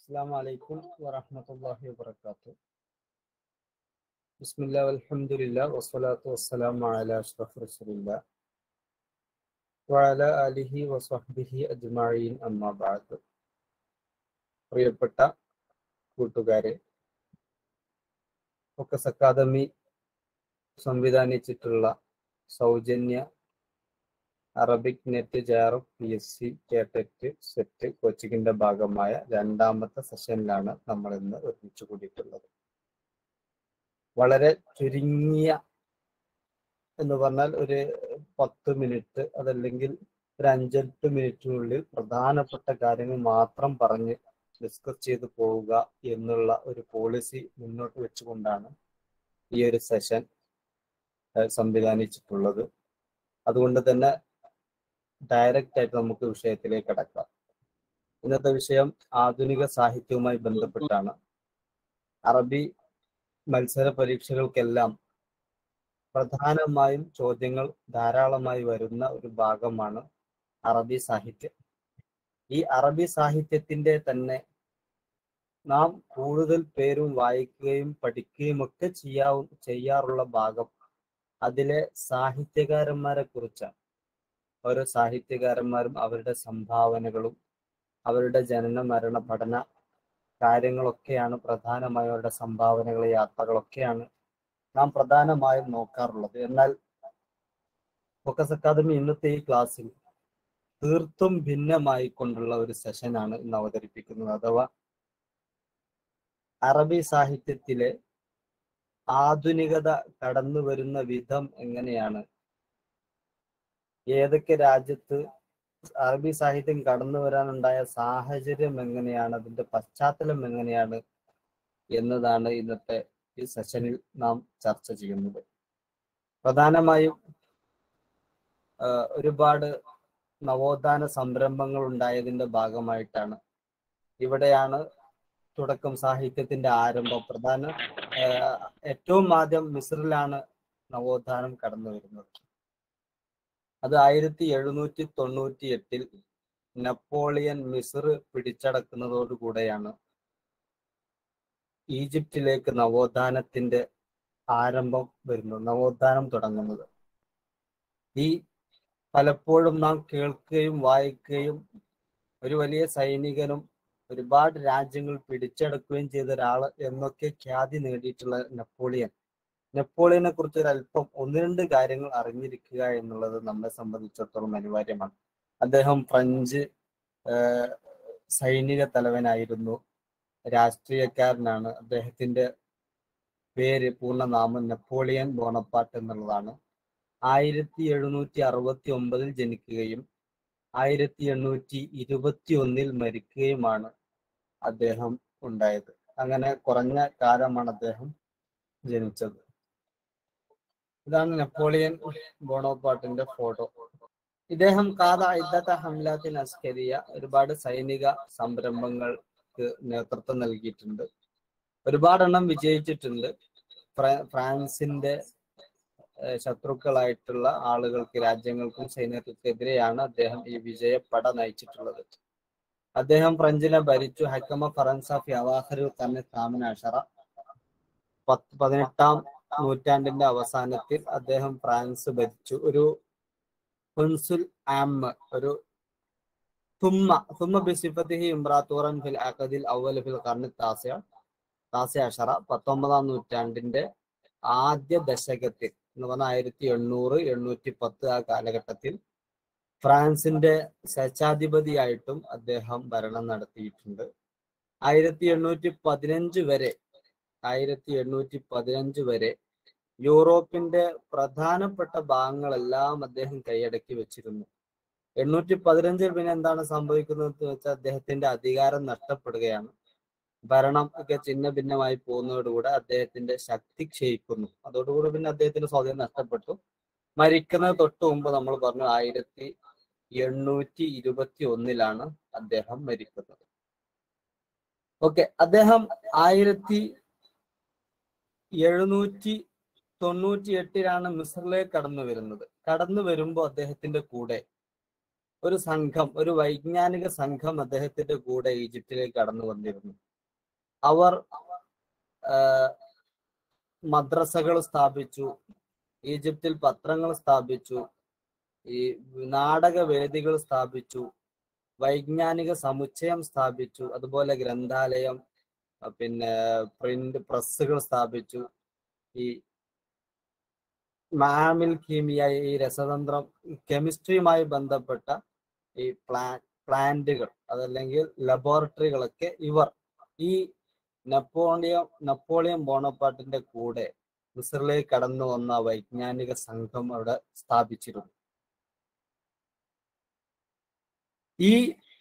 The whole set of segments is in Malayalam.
السلام عليكم ورحمة الله وبركاته بسم الله والحمد لله والصلاة والسلام على أشرف رسول الله وعلى آله وصحبه أجمعين أما بعد പ്രിയപ്പെട്ട കൂട്ടുകാരെ ഫോക്കസ് അക്കാദമി സംവിധാനിച്ചിട്ടുള്ള സൗജന്യ അറബിക് നെറ്റ് ജാറു P S C KTET SET കോച്ചിങ്ങിന്റെ ഭാഗമായ രണ്ടാമത്തെ സെഷനിലാണ് നമ്മൾ ഇന്ന് ഒരുമിച്ച് കൂടിയിട്ടുള്ളത് വളരെ ചുരുങ്ങിയ എന്ന് പറഞ്ഞാൽ ഒരു പത്ത് മിനിറ്റ് അതല്ലെങ്കിൽ ഒരു അഞ്ചെട്ട് മിനിറ്റിനുള്ളിൽ പ്രധാനപ്പെട്ട കാര്യങ്ങൾ മാത്രം പറഞ്ഞ് ഡിസ്കസ് ചെയ്ത് പോവുക എന്നുള്ള ഒരു പോളിസി മുന്നോട്ട് വെച്ചുകൊണ്ടാണ് ഈ ഒരു സെഷൻ സംവിധാനിച്ചിട്ടുള്ളത് അതുകൊണ്ട് തന്നെ ഡയറക്റ്റ് ആയിട്ട് നമുക്ക് വിഷയത്തിലേക്ക് കടക്കാം ഇന്നത്തെ വിഷയം ആധുനിക സാഹിത്യവുമായി ബന്ധപ്പെട്ടാണ് അറബി മത്സര പരീക്ഷകൾക്കെല്ലാം പ്രധാനമായും ചോദ്യങ്ങൾ ധാരാളമായി വരുന്ന ഒരു ഭാഗമാണ് അറബി സാഹിത്യം ഈ അറബി സാഹിത്യത്തിന്റെ തന്നെ നാം കൂടുതൽ പേരും വായിക്കുകയും പഠിക്കുകയും ഒക്കെ ചെയ്യാവു ചെയ്യാറുള്ള ഭാഗം അതിലെ സാഹിത്യകാരന്മാരെ കുറിച്ചാണ് ഓരോ സാഹിത്യകാരന്മാരും അവരുടെ സംഭാവനകളും അവരുടെ ജനന മരണ പഠന കാര്യങ്ങളൊക്കെയാണ് പ്രധാനമായും അവരുടെ സംഭാവനകൾ യാത്രകളൊക്കെയാണ് നാം പ്രധാനമായും നോക്കാറുള്ളത് എന്നാൽ ഫോക്കസ് അക്കാദമി ഇന്നത്തെ ഈ ക്ലാസ്സിൽ തീർത്തും ഭിന്നമായി കൊണ്ടുള്ള ഒരു സെഷനാണ് ഇന്ന് അവതരിപ്പിക്കുന്നത് അഥവാ അറബി സാഹിത്യത്തിലെ ആധുനികത കടന്നു വരുന്ന വിധം എങ്ങനെയാണ് ഏതൊക്കെ രാജ്യത്ത് അറബി സാഹിത്യം കടന്നു വരാനുണ്ടായ സാഹചര്യം എങ്ങനെയാണ് അതിന്റെ പശ്ചാത്തലം എങ്ങനെയാണ് എന്നതാണ് ഇന്നത്തെ ഈ സെഷനിൽ നാം ചർച്ച ചെയ്യുന്നത് പ്രധാനമായും ഒരുപാട് നവോത്ഥാന സംരംഭങ്ങൾ ഉണ്ടായതിന്റെ ഭാഗമായിട്ടാണ് ഇവിടെയാണ് തുടക്കം സാഹിത്യത്തിന്റെ ആരംഭം പ്രധാന ഏറ്റവും ആദ്യം മിസ്രിലാണ് നവോത്ഥാനം കടന്നു വരുന്നത് അത് ആയിരത്തി എഴുന്നൂറ്റി തൊണ്ണൂറ്റി എട്ടിൽ നെപ്പോളിയൻ മിസ്ർ പിടിച്ചടക്കുന്നതോടുകൂടെയാണ് ഈജിപ്തിലേക്ക് നവോത്ഥാനത്തിന്റെ ആരംഭം വരുന്നത് നവോത്ഥാനം തുടങ്ങുന്നത് ഈ പലപ്പോഴും നാം കേൾക്കുകയും വായിക്കുകയും ഒരു വലിയ സൈനികനും ഒരുപാട് രാജ്യങ്ങൾ പിടിച്ചെടുക്കുകയും ചെയ്ത ഒരാൾ എന്നൊക്കെ ഖ്യാതി നേടിയിട്ടുള്ള നെപ്പോളിയൻ നെപ്പോളിയനെ കുറിച്ച് ഒരു അല്പം ഒന്ന് രണ്ട് കാര്യങ്ങൾ അറിഞ്ഞിരിക്കുക എന്നുള്ളത് നമ്മെ സംബന്ധിച്ചിടത്തോളം അനിവാര്യമാണ് അദ്ദേഹം ഫ്രഞ്ച് സൈനിക തലവനായിരുന്നു രാഷ്ട്രീയക്കാരനാണ് അദ്ദേഹത്തിന്റെ പേര് പൂർണ്ണനാമം നെപ്പോളിയൻ ബോണപ്പാട്ട് എന്നുള്ളതാണ് ആയിരത്തി എഴുന്നൂറ്റി അറുപത്തി ഒമ്പതിൽ ജനിക്കുകയും ആയിരത്തി എണ്ണൂറ്റി ഇരുപത്തി ഒന്നിൽ മരിക്കുകയുമാണ് അദ്ദേഹം ഉണ്ടായത് അങ്ങനെ കുറഞ്ഞ കാലമാണ് അദ്ദേഹം ജനിച്ചത് ഇതാണ് നെപ്പോളിയൻ ബോണോപ്പാട്ടിന്റെ ഫോട്ടോ ഇദ്ദേഹം കാത ഇദ്ദത്ത ഹംലാത്തിൻ അസ്കരിയ ഒരുപാട് സൈനിക സംരംഭങ്ങൾക്ക് നേതൃത്വം നൽകിയിട്ടുണ്ട് ഒരുപാടെണ്ണം വിജയിച്ചിട്ടുണ്ട് ഫ്രാൻസിന്റെ ശത്രുക്കളായിട്ടുള്ള ആളുകൾക്ക് രാജ്യങ്ങൾക്കും സൈന്യങ്ങൾക്കെതിരെയാണ് അദ്ദേഹം ഈ വിജയപ്പട നയിച്ചിട്ടുള്ളത് അദ്ദേഹം ഫ്രഞ്ചിനെ ഭരിച്ചു ഹക്കമ ഫറൻസ ഫിയവാഹരു തന്നെ സ്ഥാപന അഷറ പത്ത് പതിനെട്ടാം നൂറ്റാണ്ടിന്റെ അവസാനത്തിൽ അദ്ദേഹം ഫ്രാൻസ് ഭരിച്ചു ഒരു കൊൻസുൽ ആം ഒരു തുമ്മ തുമ്മ ബിസിഫത്തിഹി ഇംറാത്തൂറൻ ഫിൽ അഖദിൽ അവൽ ഫിൽ കർണി താസ്യ താസ്യ അഷറ പത്തൊമ്പതാം നൂറ്റാണ്ടിന്റെ ആദ്യ ദശകത്തിൽ എന്ന് പറഞ്ഞാൽ ആയിരത്തി എണ്ണൂറ് എണ്ണൂറ്റി പത്ത് ആ കാലഘട്ടത്തിൽ ഫ്രാൻസിന്റെ സ്വച്ഛാധിപതിയായിട്ടും അദ്ദേഹം ഭരണം നടത്തിയിട്ടുണ്ട് ആയിരത്തി എണ്ണൂറ്റി പതിനഞ്ച് വരെ ആയിരത്തി എണ്ണൂറ്റി പതിനഞ്ച് വരെ യൂറോപ്പിന്റെ പ്രധാനപ്പെട്ട ഭാഗങ്ങളെല്ലാം അദ്ദേഹം കൈയടക്കി വെച്ചിരുന്നു എണ്ണൂറ്റി പതിനഞ്ചിൽ പിന്നെ എന്താണ് സംഭവിക്കുന്നത് വെച്ചാൽ അദ്ദേഹത്തിന്റെ അധികാരം നഷ്ടപ്പെടുകയാണ് ഭരണം ഒക്കെ ചിഹ്ന ഭിന്നമായി പോകുന്നതോടുകൂടെ അദ്ദേഹത്തിന്റെ ശക്തി ക്ഷയിക്കുന്നു അതോടുകൂടി പിന്നെ അദ്ദേഹത്തിന്റെ സ്വാധീനം നഷ്ടപ്പെട്ടു മരിക്കുന്നത് തൊട്ട് മുമ്പ് നമ്മൾ പറഞ്ഞു ആയിരത്തി എണ്ണൂറ്റി ഇരുപത്തി ഒന്നിലാണ് അദ്ദേഹം മരിക്കുന്നത് ഓക്കെ അദ്ദേഹം ആയിരത്തി എഴുന്നൂറ്റി തൊണ്ണൂറ്റി എട്ടിലാണ് മിസ്രിലേക്ക് കടന്നു വരുന്നത് കടന്നു വരുമ്പോൾ അദ്ദേഹത്തിന്റെ കൂടെ ഒരു സംഘം ഒരു വൈജ്ഞാനിക സംഘം അദ്ദേഹത്തിന്റെ കൂടെ ഈജിപ്തിലേക്ക് കടന്നു വന്നിരുന്നു അവർ മദ്രസകൾ സ്ഥാപിച്ചു ഈജിപ്തിൽ പത്രങ്ങൾ സ്ഥാപിച്ചു ഈ നാടകവേദികൾ സ്ഥാപിച്ചു വൈജ്ഞാനിക സമുച്ചയം സ്ഥാപിച്ചു അതുപോലെ ഗ്രന്ഥാലയം പിന്നെ പ്രിന്റ് പ്രസ്സുകൾ സ്ഥാപിച്ചു ഈ മാമിൽ കീമിയ ഈ രസതന്ത്രം കെമിസ്ട്രിയുമായി ബന്ധപ്പെട്ട ഈ പ്ലാ പ്ലാന്റുകൾ അതല്ലെങ്കിൽ ലബോറട്ടറികളൊക്കെ ഇവർ ഈ നെപ്പോളിയൻ നെപ്പോളിയൻ ബോണപ്പാട്ടിന്റെ കൂടെ മിസറിലേക്ക് കടന്നു വന്ന വൈജ്ഞാനിക സംഘം അവിടെ സ്ഥാപിച്ചിരുന്നു ഈ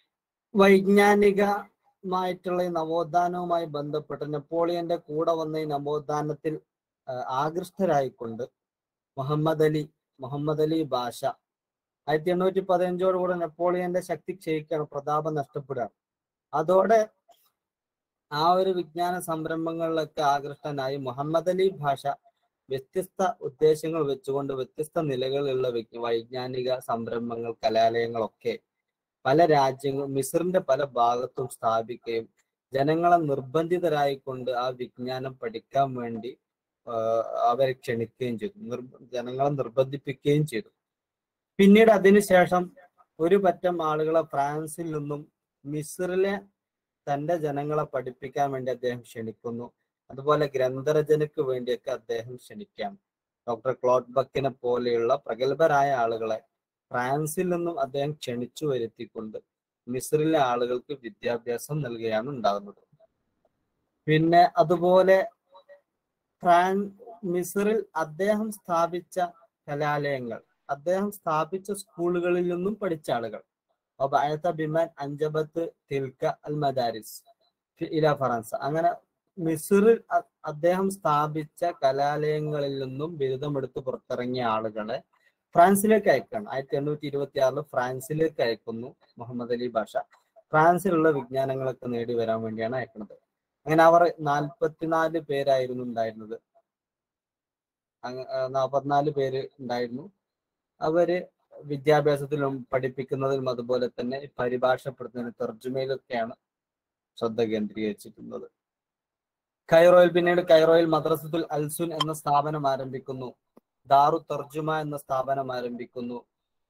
വൈജ്ഞാനികമായിട്ടുള്ള ഈ നവോത്ഥാനവുമായി ബന്ധപ്പെട്ട് നെപ്പോളിയന്റെ കൂടെ വന്ന ഈ നവോത്ഥാനത്തിൽ ആകൃഷ്ടരായിക്കൊണ്ട് മുഹമ്മദ് അലി മുഹമ്മദ് അലി ബാഷ ആയിരത്തി എണ്ണൂറ്റി പതിനഞ്ചോടുകൂടെ നെപ്പോളിയന്റെ ശക്തി ക്ഷയിക്കുകയാണ് പ്രതാപം നഷ്ടപ്പെടുകയാണ് അതോടെ ആ ഒരു വിജ്ഞാന സംരംഭങ്ങളിലൊക്കെ ആകൃഷ്ടനായി മുഹമ്മദ് അലി ഭാഷ വ്യത്യസ്ത ഉദ്ദേശങ്ങൾ വെച്ചുകൊണ്ട് വ്യത്യസ്ത നിലകളിലുള്ള വൈജ്ഞാനിക സംരംഭങ്ങൾ കലാലയങ്ങളൊക്കെ പല രാജ്യങ്ങൾ മിസറിന്റെ പല ഭാഗത്തും സ്ഥാപിക്കുകയും ജനങ്ങളെ നിർബന്ധിതരായിക്കൊണ്ട് ആ വിജ്ഞാനം പഠിക്കാൻ വേണ്ടി അവരെ ക്ഷണിക്കുകയും ചെയ്തു നിർ ജനങ്ങളെ നിർബന്ധിപ്പിക്കുകയും ചെയ്തു പിന്നീട് അതിനുശേഷം ഒരു പറ്റം ആളുകളെ ഫ്രാൻസിൽ നിന്നും മിസറിലെ തന്റെ ജനങ്ങളെ പഠിപ്പിക്കാൻ വേണ്ടി അദ്ദേഹം ക്ഷണിക്കുന്നു അതുപോലെ ഗ്രന്ഥരചനയ്ക്ക് വേണ്ടിയൊക്കെ അദ്ദേഹം ക്ഷണിക്കാം ഡോക്ടർ ക്ലോട്ട് ബക്കിനെ പോലെയുള്ള പ്രഗത്ഭരായ ആളുകളെ ഫ്രാൻസിൽ നിന്നും അദ്ദേഹം ക്ഷണിച്ചു വരുത്തിക്കൊണ്ട് മിസറിലെ ആളുകൾക്ക് വിദ്യാഭ്യാസം നൽകുകയാണ് ഉണ്ടാകുന്നത് പിന്നെ അതുപോലെ ഫ്രാൻ മിസറിൽ അദ്ദേഹം സ്ഥാപിച്ച കലാലയങ്ങൾ അദ്ദേഹം സ്ഥാപിച്ച സ്കൂളുകളിൽ നിന്നും പഠിച്ച ആളുകൾ ബിമാൻ അഞ്ചബത്ത് തിൽക്ക അൽ മദാരിസ് ഇല ഫറൻസ അങ്ങനെ മിസറിൽ അദ്ദേഹം സ്ഥാപിച്ച കലാലയങ്ങളിൽ നിന്നും ബിരുദമെടുത്ത് പുറത്തിറങ്ങിയ ആളുകളെ ഫ്രാൻസിലേക്ക് അയക്കണം ആയിരത്തി എണ്ണൂറ്റി ഇരുപത്തി ആറിൽ ഫ്രാൻസിലേക്ക് അയക്കുന്നു മുഹമ്മദ് അലി ബാഷ ഫ്രാൻസിലുള്ള വിജ്ഞാനങ്ങളൊക്കെ നേടി വരാൻ വേണ്ടിയാണ് അയക്കുന്നത് അങ്ങനെ അവർ നാൽപ്പത്തിനാല് പേരായിരുന്നു ഉണ്ടായിരുന്നത് നാൽപ്പത്തിനാല് പേര് ഉണ്ടായിരുന്നു അവര് വിദ്യാഭ്യാസത്തിലും പഠിപ്പിക്കുന്നതിലും അതുപോലെ തന്നെ പരിഭാഷപ്പെടുത്തുന്നതിന് തർജ്ജമയിലൊക്കെയാണ് ശ്രദ്ധ കേന്ദ്രീകരിച്ചിട്ടുള്ളത് കൈറോയിൽ പിന്നീട് കൈറോയിൽ മദ്രസത്തുൽ അൽസുൻ എന്ന സ്ഥാപനം ആരംഭിക്കുന്നു ദാറു തർജുമ എന്ന സ്ഥാപനം ആരംഭിക്കുന്നു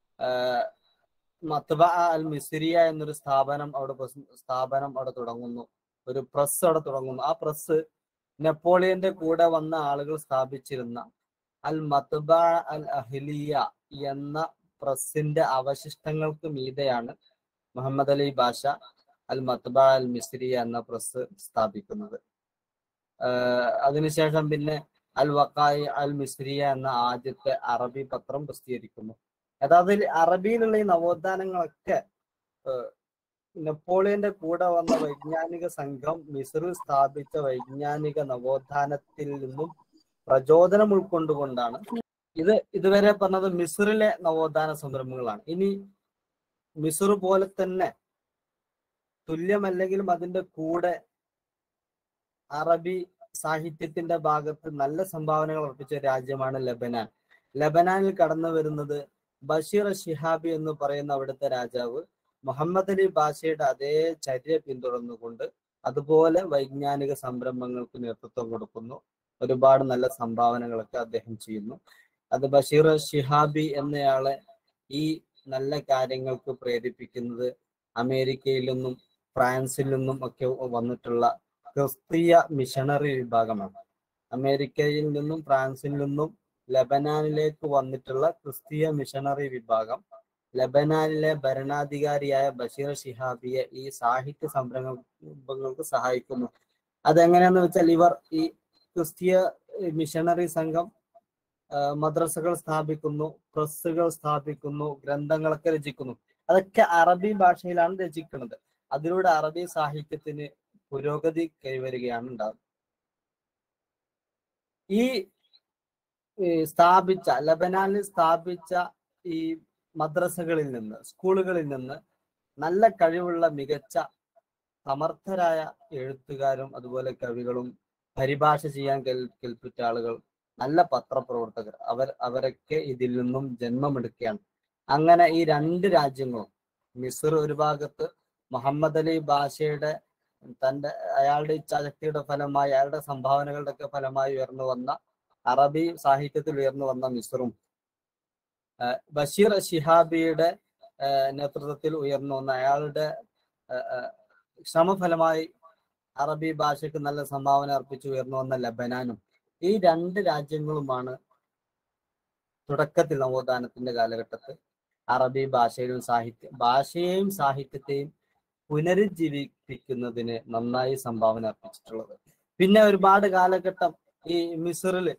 മത്ബ അൽ മിസിരിയ എന്നൊരു സ്ഥാപനം അവിടെ സ്ഥാപനം അവിടെ തുടങ്ങുന്നു ഒരു പ്രസ് അവിടെ തുടങ്ങുന്നു ആ പ്രസ് നെപ്പോളിയന്റെ കൂടെ വന്ന ആളുകൾ സ്ഥാപിച്ചിരുന്ന അൽ മത്ബ അൽ അഹ്ലിയ എന്ന പ്രസിന്റെ അവശിഷ്ടങ്ങൾക്ക് മീതെയാണ് മുഹമ്മദ് അലി ബാഷ അൽ മത്ബ അൽ മിസ്രിയ എന്ന പ്രസ് സ്ഥാപിക്കുന്നത് അതിനുശേഷം പിന്നെ അൽ വക്കായി അൽ മിസ്രിയ എന്ന ആദ്യത്തെ അറബി പത്രം പ്രസിദ്ധീകരിക്കുന്നു യഥാർത്ഥത്തിൽ അറബിയിലുള്ള ഈ നവോത്ഥാനങ്ങളൊക്കെ നെപ്പോളിയന്റെ കൂടെ വന്ന വൈജ്ഞാനിക സംഘം മിസ്റിൽ സ്ഥാപിച്ച വൈജ്ഞാനിക നവോത്ഥാനത്തിൽ നിന്നും പ്രചോദനം ഉൾക്കൊണ്ടുകൊണ്ടാണ് ഇത് ഇതുവരെ പറഞ്ഞത് മിസ്റിലെ നവോത്ഥാന സംരംഭങ്ങളാണ് ഇനി മിസ്ർ പോലെ തന്നെ തുല്യമല്ലെങ്കിലും അതിന്റെ കൂടെ അറബി സാഹിത്യത്തിന്റെ ഭാഗത്ത് നല്ല സംഭാവനകൾ അർപ്പിച്ച രാജ്യമാണ് ലബനാൻ ലബനാനിൽ കടന്നു വരുന്നത് ബഷീർ ഷിഹാബി എന്ന് പറയുന്ന അവിടുത്തെ രാജാവ് മുഹമ്മദ് അലി ബാഷയുടെ അതേ ചര്യ പിന്തുടർന്നുകൊണ്ട് അതുപോലെ വൈജ്ഞാനിക സംരംഭങ്ങൾക്ക് നേതൃത്വം കൊടുക്കുന്നു ഒരുപാട് നല്ല സംഭാവനകളൊക്കെ അദ്ദേഹം ചെയ്യുന്നു അത് ബഷീർ ഷിഹാബി എന്നയാളെ ഈ നല്ല കാര്യങ്ങൾക്ക് പ്രേരിപ്പിക്കുന്നത് അമേരിക്കയിൽ നിന്നും ഫ്രാൻസിൽ നിന്നും ഒക്കെ വന്നിട്ടുള്ള ക്രിസ്തീയ മിഷണറി വിഭാഗമാണ് അമേരിക്കയിൽ നിന്നും ഫ്രാൻസിൽ നിന്നും ലബനാനിലേക്ക് വന്നിട്ടുള്ള ക്രിസ്തീയ മിഷണറി വിഭാഗം ലബനാനിലെ ഭരണാധികാരിയായ ബഷീർ ഷിഹാബിയെ ഈ സാഹിത്യ സംരംഭങ്ങൾക്ക് സഹായിക്കുന്നു അതെങ്ങനെയാന്ന് വെച്ചാൽ ഇവർ ഈ ക്രിസ്തീയ മിഷണറി സംഘം മദ്രസകൾ സ്ഥാപിക്കുന്നു പ്രസ്സുകൾ സ്ഥാപിക്കുന്നു ഗ്രന്ഥങ്ങളൊക്കെ രചിക്കുന്നു അതൊക്കെ അറബി ഭാഷയിലാണ് രചിക്കുന്നത് അതിലൂടെ അറബി സാഹിത്യത്തിന് പുരോഗതി കൈവരികയാണ് ഉണ്ടാകുന്നത് ഈ സ്ഥാപിച്ച ലബനാനിൽ സ്ഥാപിച്ച ഈ മദ്രസകളിൽ നിന്ന് സ്കൂളുകളിൽ നിന്ന് നല്ല കഴിവുള്ള മികച്ച സമർത്ഥരായ എഴുത്തുകാരും അതുപോലെ കവികളും പരിഭാഷ ചെയ്യാൻ കെൽ കെൽപ്പിച്ച ആളുകൾ നല്ല പത്രപ്രവർത്തകർ അവർ അവരൊക്കെ ഇതിൽ നിന്നും ജന്മമെടുക്കുകയാണ് അങ്ങനെ ഈ രണ്ട് രാജ്യങ്ങളും മിസ്ർ ഒരു ഭാഗത്ത് മുഹമ്മദ് അലി ബാഷയുടെ തന്റെ അയാളുടെ ഇച്ഛാശക്തിയുടെ ഫലമായി അയാളുടെ സംഭാവനകളുടെ ഒക്കെ ഫലമായി ഉയർന്നു വന്ന അറബി സാഹിത്യത്തിൽ ഉയർന്നു വന്ന മിസ്റും ആ, ബഷീർ ഷിഹാബിയുടെ ആ, നേതൃത്വത്തിൽ ഉയർന്നു വന്ന അയാളുടെ ആ, ആ, ശ്രമഫലമായി അറബി ഭാഷയ്ക്ക് നല്ല സംഭാവന അർപ്പിച്ച് ഉയർന്നു വന്ന ലബനാനും ഈ രണ്ട് രാജ്യങ്ങളുമാണ് തുടക്കത്തിൽ നവോത്ഥാനത്തിന്റെ കാലഘട്ടത്തിൽ അറബി ഭാഷയിലും സാഹിത്യം ഭാഷയെയും സാഹിത്യത്തെയും പുനരുജ്ജീവിപ്പിക്കുന്നതിന് നന്നായി സംഭാവന അർപ്പിച്ചിട്ടുള്ളത് പിന്നെ ഒരുപാട് കാലഘട്ടം ഈ മിസറില്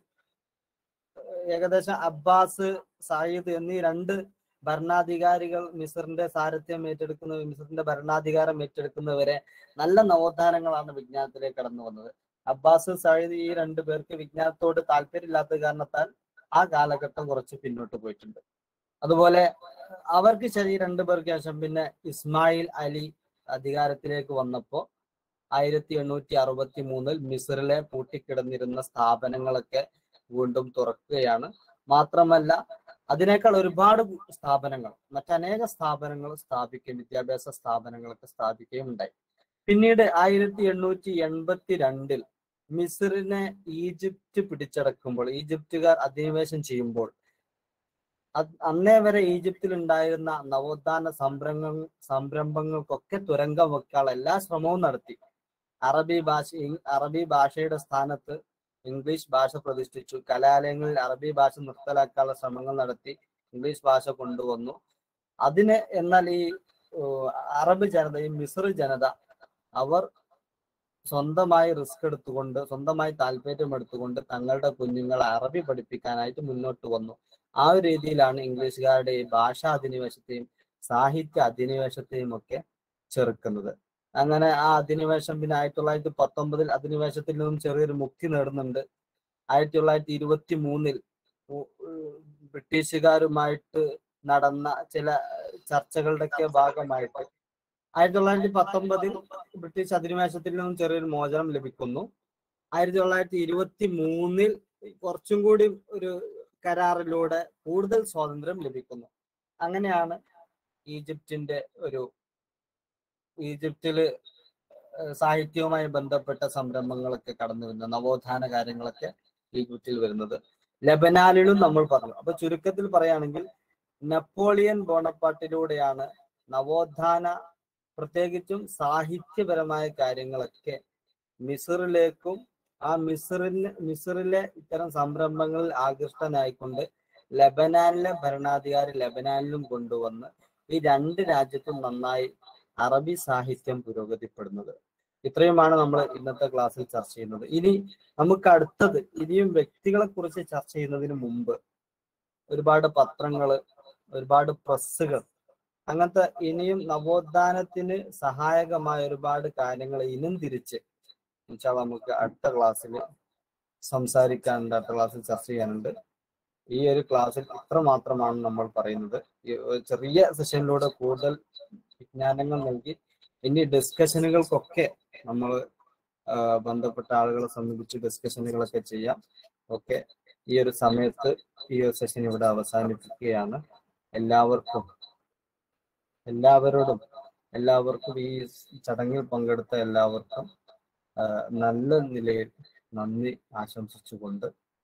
ഏകദേശം അബ്ബാസ് സായിദ് എന്നീ രണ്ട് ഭരണാധികാരികൾ മിസറിന്റെ സാരഥ്യം ഏറ്റെടുക്കുന്ന മിസറിന്റെ ഭരണാധികാരം ഏറ്റെടുക്കുന്നവരെ നല്ല നവോത്ഥാനങ്ങളാണ് വിജ്ഞാനത്തിലേക്ക് കടന്നു വന്നത് അബ്ബാസ് സായിദ് ഈ രണ്ടു പേർക്ക് വിജ്ഞാനത്തോട് താല്പര്യമില്ലാത്ത കാരണത്താൽ ആ കാലഘട്ടം കുറച്ച് പിന്നോട്ട് പോയിട്ടുണ്ട് അതുപോലെ അവർക്ക് ശരി രണ്ടു പേർക്ക് ശേഷം പിന്നെ ഇസ്മായിൽ അലി അധികാരത്തിലേക്ക് വന്നപ്പോ ആയിരത്തി എണ്ണൂറ്റി അറുപത്തി മൂന്നിൽ മിസറിലെ പൂട്ടിക്കിടന്നിരുന്ന സ്ഥാപനങ്ങളൊക്കെ വീണ്ടും തുറക്കുകയാണ് മാത്രമല്ല അതിനേക്കാൾ ഒരുപാട് സ്ഥാപനങ്ങൾ മറ്റനേക സ്ഥാപനങ്ങൾ സ്ഥാപിക്കുകയും വിദ്യാഭ്യാസ സ്ഥാപനങ്ങളൊക്കെ സ്ഥാപിക്കുകയും ഉണ്ടായി പിന്നീട് ആയിരത്തി എണ്ണൂറ്റി എൺപത്തി രണ്ടിൽ മിസറിനെ ഈജിപ്റ്റ് പിടിച്ചടക്കുമ്പോൾ ഈജിപ്തുകാർ അധിനിവേശം ചെയ്യുമ്പോൾ അത് അന്നേ വരെ ഈജിപ്തിൽ ഉണ്ടായിരുന്ന നവോത്ഥാന സംരംഭ സംരംഭങ്ങൾക്കൊക്കെ തുരങ്കം വെക്കാനുള്ള എല്ലാ ശ്രമവും നടത്തി അറബി ഭാഷ ഇ- അറബി ഭാഷയുടെ സ്ഥാനത്ത് ഇംഗ്ലീഷ് ഭാഷ പ്രതിഷ്ഠിച്ചു കലാലയങ്ങളിൽ അറബി ഭാഷ നിർത്തലാക്കാനുള്ള ശ്രമങ്ങൾ നടത്തി ഇംഗ്ലീഷ് ഭാഷ കൊണ്ടുവന്നു അതിന് എന്നാൽ ഈ ഓ, അറബ് ജനത ഈ മിസ്ർ ജനത അവർ സ്വന്തമായി റിസ്ക് എടുത്തുകൊണ്ട് സ്വന്തമായി താല്പര്യം എടുത്തുകൊണ്ട് തങ്ങളുടെ കുഞ്ഞുങ്ങളെ അറബി പഠിപ്പിക്കാനായിട്ട് മുന്നോട്ട് വന്നു ആ ഒരു രീതിയിലാണ് ഇംഗ്ലീഷുകാരുടെ ഈ ഭാഷാ അധിനിവേശത്തെയും സാഹിത്യ അധിനിവേശത്തെയും ഒക്കെ ചെറുക്കുന്നത് അങ്ങനെ ആ അധിനിവേശം പിന്നെ ആയിരത്തി തൊള്ളായിരത്തി പത്തൊമ്പതിൽ അധിനിവേശത്തിൽ നിന്നും ചെറിയൊരു മുക്തി നേടുന്നുണ്ട് ആയിരത്തി തൊള്ളായിരത്തി ഇരുപത്തി മൂന്നിൽ ബ്രിട്ടീഷുകാരുമായിട്ട് നടന്ന ചില ചർച്ചകളുടെയൊക്കെ ഭാഗമായിട്ട് ആയിരത്തി തൊള്ളായിരത്തി പത്തൊമ്പതിൽ ബ്രിട്ടീഷ് അധിനിവേശത്തിൽ നിന്നും ചെറിയൊരു മോചനം ലഭിക്കുന്നു ആയിരത്തി തൊള്ളായിരത്തി ഇരുപത്തി മൂന്നിൽ കുറച്ചും കൂടി ഒരു കരാറിലൂടെ കൂടുതൽ സ്വാതന്ത്ര്യം ലഭിക്കുന്നു അങ്ങനെയാണ് ഈജിപ്തിന്റെ ഒരു ഈജിപ്തില് ഏഹ് സാഹിത്യവുമായി ബന്ധപ്പെട്ട സംരംഭങ്ങളൊക്കെ കടന്നു വരുന്നത് നവോത്ഥാന കാര്യങ്ങളൊക്കെ ഈജിപ്തിൽ വരുന്നത് ലബനാനിലും നമ്മൾ പറഞ്ഞു അപ്പൊ ചുരുക്കത്തിൽ പറയുകയാണെങ്കിൽ നെപ്പോളിയൻ ബോണപ്പാട്ടിലൂടെയാണ് നവോത്ഥാന പ്രത്യേകിച്ചും സാഹിത്യപരമായ കാര്യങ്ങളൊക്കെ മിസറിലേക്കും ആ മിസറിന് മിസറിലെ ഇത്തരം സംരംഭങ്ങളിൽ ആകൃഷ്ടനായിക്കൊണ്ട് ലബനാനിലെ ഭരണാധികാരി ലബനാനിലും കൊണ്ടുവന്ന് ഈ രണ്ട് രാജ്യത്തും നന്നായി അറബി സാഹിത്യം പുരോഗതിപ്പെടുന്നത് ഇത്രയുമാണ് നമ്മൾ ഇന്നത്തെ ക്ലാസ്സിൽ ചർച്ച ചെയ്യുന്നത് ഇനി നമുക്ക് അടുത്തത് ഇനിയും വ്യക്തികളെ കുറിച്ച് ചർച്ച ചെയ്യുന്നതിന് മുമ്പ് ഒരുപാട് പത്രങ്ങള് ഒരുപാട് പ്രസ്സുകൾ അങ്ങനത്തെ ഇനിയും നവോത്ഥാനത്തിന് സഹായകമായ ഒരുപാട് കാര്യങ്ങൾ ഇനും തിരിച്ച് എന്നുവെച്ചാൽ നമുക്ക് അടുത്ത ക്ലാസ്സിൽ സംസാരിക്കാനുണ്ട് അടുത്ത ക്ലാസ്സിൽ ചർച്ച ചെയ്യാനുണ്ട് ഈ ഒരു ക്ലാസ്സിൽ ഇത്ര മാത്രമാണ് നമ്മൾ പറയുന്നത് ഈ ഒരു ചെറിയ സെഷനിലൂടെ കൂടുതൽ വിജ്ഞാനങ്ങൾ നൽകി ഇനി ഡിസ്കഷനുകൾക്കൊക്കെ നമ്മൾ ബന്ധപ്പെട്ട ആളുകളെ സമീപിച്ച് ഡിസ്കഷനുകളൊക്കെ ചെയ്യാം ഓക്കെ ഈ ഒരു സമയത്ത് ഈ ഒരു സെഷൻ ഇവിടെ അവസാനിപ്പിക്കുകയാണ് എല്ലാവർക്കും എല്ലാവരോടും എല്ലാവർക്കും ഈ ചടങ്ങിൽ പങ്കെടുത്ത എല്ലാവർക്കും ആ, നല്ല നിലയിൽ നന്ദി ആശംസിച്ചുകൊണ്ട്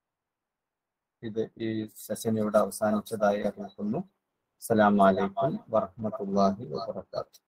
ഇത് ഈ സെഷൻ ഇവിടെ അവസാനിച്ചതായി അറിയിക്കുന്നു അസ്സലാമു അലൈക്കും വറഹ്മത്തുള്ളാഹി വബറകാതുഹു